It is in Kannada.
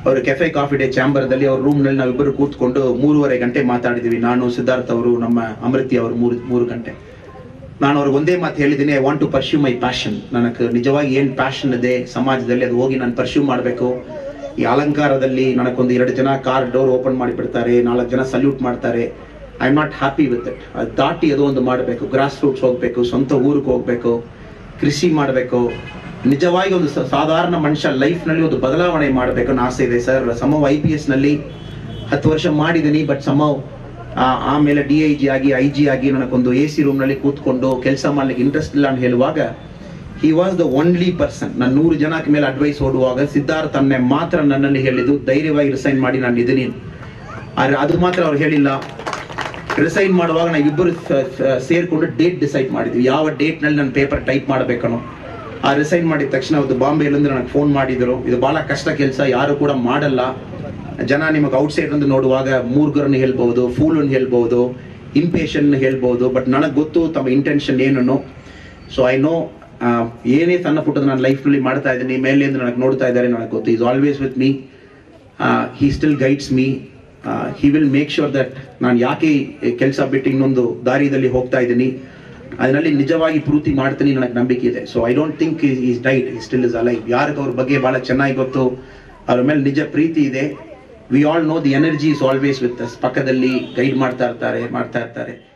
ಅವರು ಕೆಫೆ ಕಾಫಿ ಡೇ ಚಾಂಬರ್ದಲ್ಲಿ ಅವ್ರ ರೂಮ್ನಲ್ಲಿ ನಾವಿಬ್ಬರು ಕೂತ್ಕೊಂಡು ಮೂರುವರೆ ಗಂಟೆ ಮಾತಾಡಿದ್ವಿ ನಾನು ಸಿದ್ಧಾರ್ಥ್ ಅವರು ನಮ್ಮ ಅಮೃತಿ ಅವರು ಮೂರು ಮೂರು ಗಂಟೆ ನಾನು ಅವ್ರಿಗೆ ಒಂದೇ ಮಾತು ಹೇಳಿದ್ದೀನಿ I want to pursue my passion ನನಗೆ ನಿಜವಾಗಿ ಏನು ಪ್ಯಾಷನ್ ಇದೆ ಸಮಾಜದಲ್ಲಿ ಅದು ಹೋಗಿ ನಾನು ಪರ್ಸ್ಯೂ ಮಾಡಬೇಕು ಈ ಅಲಂಕಾರದಲ್ಲಿ ನನಗೊಂದು ಎರಡು ಜನ ಕಾರ್ ಡೋರ್ ಓಪನ್ ಮಾಡಿ ಬಿಡ್ತಾರೆ ನಾಲ್ಕು ಜನ ಸಲ್ಯೂಟ್ ಮಾಡ್ತಾರೆ I am not happy with it ಅದು ದಾಟಿ ಅದು ಒಂದು ಮಾಡಬೇಕು ಗ್ರಾಸ್ ರೂಟ್ಸ್ ಹೋಗಬೇಕು ಸ್ವಂತ ಊರಿಗೆ ಹೋಗಬೇಕು ಕೃಷಿ ಮಾಡಬೇಕು ನಿಜವಾಗಿ ಒಂದು ಸ- ಸಾಧಾರಣ ಮನುಷ್ಯ ಲೈಫ್ನಲ್ಲಿ ಒಂದು ಬದಲಾವಣೆ ಮಾಡಬೇಕು ಅನ್ನೋ ಆಸೆ ಇದೆ ಸರ್ ಸಮವ್ ಐ ಪಿ ಎಸ್ ನಲ್ಲಿ ಹತ್ತು ವರ್ಷ ಮಾಡಿದ್ದೀನಿ ಬಟ್ ಸಮವ್ ಆಮೇಲೆ ಡಿ ಐ ಜಿ ಆಗಿ ಐ ಜಿ ಆಗಿ ನನಗೊಂದು ಎ ಸಿ ರೂಮ್ನಲ್ಲಿ ಕೂತ್ಕೊಂಡು ಕೆಲಸ ಮಾಡ್ಲಿಕ್ಕೆ ಇಂಟ್ರೆಸ್ಟ್ ಇಲ್ಲ ಅಂತ ಹೇಳುವಾಗ he was the only person ನಾನು ನೂರು ಜನಕ್ಕೆ ಮೇಲೆ ಅಡ್ವೈಸ್ ಓಡುವಾಗ ಸಿದ್ಧಾರ್ಥ್ ಅನ್ನೆ ಮಾತ್ರ ನನ್ನಲ್ಲಿ ಹೇಳಿದ್ದು ಧೈರ್ಯವಾಗಿ ರಿಸೈನ್ ಮಾಡಿ ನಾನು ಇದೀನಿ ಆದ್ರೆ ಅದು ಮಾತ್ರ ಅವ್ರು ಹೇಳಿಲ್ಲ ರಿಸೈನ್ ಮಾಡುವಾಗ ನಾವಿಬ್ಬರು ಸ- ಸ- ಸೇರ್ಕೊಂಡು ಡೇಟ್ ಡಿಸೈಡ್ ಮಾಡಿದ್ವಿ ಯಾವ ಡೇಟ್ ನಲ್ಲಿ ನಾನು ಪೇಪರ್ ಟೈಪ್ ಮಾಡಬೇಕನ್ನೋ ಆ ರಿಸೈನ್ ಮಾಡಿದ ತಕ್ಷಣ ಅವತ್ತು ಬಾಂಬೆಲಿಂದ ನನಗೆ ಫೋನ್ ಮಾಡಿದ್ರು ಇದು ಬಹಳ ಕಷ್ಟ ಕೆಲಸ ಯಾರು ಕೂಡ ಮಾಡಲ್ಲ ಜನ ನಿಮಗೆ ಔಟ್ಸೈಡ್ ಅಂತ ನೋಡುವಾಗ ಮೂರ್ಗರನ್ನು ಹೇಳ್ಬಹುದು ಫೂಲನ್ನು ಹೇಳ್ಬಹುದು ಇಂಪೇಷನ್ ಹೇಳ್ಬಹುದು ಬಟ್ ನನಗೆ ಗೊತ್ತು ತಮ್ಮ ಇಂಟೆನ್ಷನ್ ಏನನ್ನು ಸೊ ಐ ನೋ ಏನೇ ಸಣ್ಣ ಪುಟ್ಟದ ನನ್ನ ಲೈಫ್ನಲ್ಲಿ ಮಾಡ್ತಾ ಇದ್ದೀನಿ ಮೇಲಿಂದ ನನಗೆ ನೋಡ್ತಾ ಇದ್ದಾರೆ ನನಗೆ ಗೊತ್ತು is always with me he still guides me he will make sure that ನಾನು ಯಾಕೆ ಕೆಲಸ ಬಿಟ್ಟು ಇನ್ನೊಂದು ದಾರಿಯಲ್ಲಿ ಹೋಗ್ತಾ ಇದ್ದೀನಿ ಅದರಲ್ಲಿ ನಿಜವಾಗಿ ಪ್ರೀತಿ ಮಾಡ್ತೀನಿ ನನಗೆ ನಂಬಿಕೆ ಇದೆ so I don't think is died he still is alive ಯಾರಿಗೆ ಅವ್ರ ಬಗ್ಗೆ ಬಹಳ ಚೆನ್ನಾಗಿ ಗೊತ್ತು ಅವ್ರ ಮೇಲೆ ನಿಜ ಪ್ರೀತಿ ಇದೆ we all know the energy is always with ಪಕ್ಕದಲ್ಲಿ ಗೈಡ್ ಮಾಡ್ತಾ ಇರ್ತಾರೆ ಮಾಡ್ತಾ ಇರ್ತಾರೆ